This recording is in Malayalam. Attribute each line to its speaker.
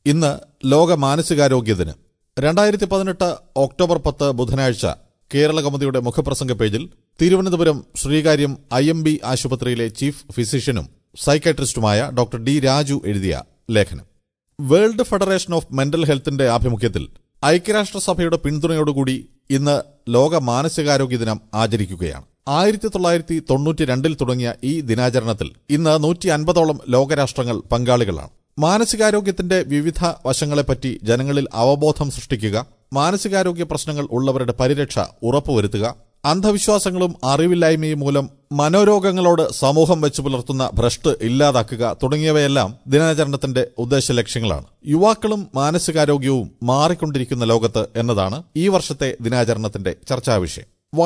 Speaker 1: ഇന്ന് ലോക മാനസികാരോഗ്യ ദിനം രണ്ടായിരത്തി പതിനെട്ട് ഒക്ടോബർ പത്ത് ബുധനാഴ്ച കേരള കൗമുദിയുടെ മുഖപ്രസംഗ പേജിൽ Thiruvananthapuram Sreekaryam I M B ആശുപത്രിയിലെ ചീഫ് ഫിസിഷ്യനും സൈക്കാട്രിസ്റ്റുമായ ഡോക്ടർ ഡി രാജു എഴുതിയ ലേഖനം വേൾഡ് ഫെഡറേഷൻ ഓഫ് മെന്റൽ ഹെൽത്തിന്റെ ആഭിമുഖ്യത്തിൽ ഐക്യരാഷ്ട്രസഭയുടെ പിന്തുണയോടുകൂടി ഇന്ന് ലോക മാനസികാരോഗ്യ ദിനം ആചരിക്കുകയാണ് ആയിരത്തി തൊള്ളായിരത്തി തൊണ്ണൂറ്റി രണ്ടിൽ തുടങ്ങിയ ഈ ദിനാചരണത്തിൽ ഇന്ന് നൂറ്റി അൻപതോളം ലോകരാഷ്ട്രങ്ങൾ പങ്കാളികളാണ് മാനസികാരോഗ്യത്തിന്റെ വിവിധ വശങ്ങളെപ്പറ്റി ജനങ്ങളിൽ അവബോധം സൃഷ്ടിക്കുക മാനസികാരോഗ്യ പ്രശ്നങ്ങൾ ഉള്ളവരുടെ പരിരക്ഷ ഉറപ്പുവരുത്തുക അന്ധവിശ്വാസങ്ങളും അറിവില്ലായ്മയും മൂലം മനോരോഗങ്ങളോട് സമൂഹം വെച്ചു പുലർത്തുന്ന ഭ്രഷ്ട് ഇല്ലാതാക്കുക തുടങ്ങിയവയെല്ലാം ദിനാചരണത്തിന്റെ ഉദ്ദേശ ലക്ഷ്യങ്ങളാണ് യുവാക്കളും മാനസികാരോഗ്യവും മാറിക്കൊണ്ടിരിക്കുന്ന ലോകത്ത് എന്നതാണ് ഈ വർഷത്തെ ദിനാചരണത്തിന്റെ ചർച്ചാവിഷയം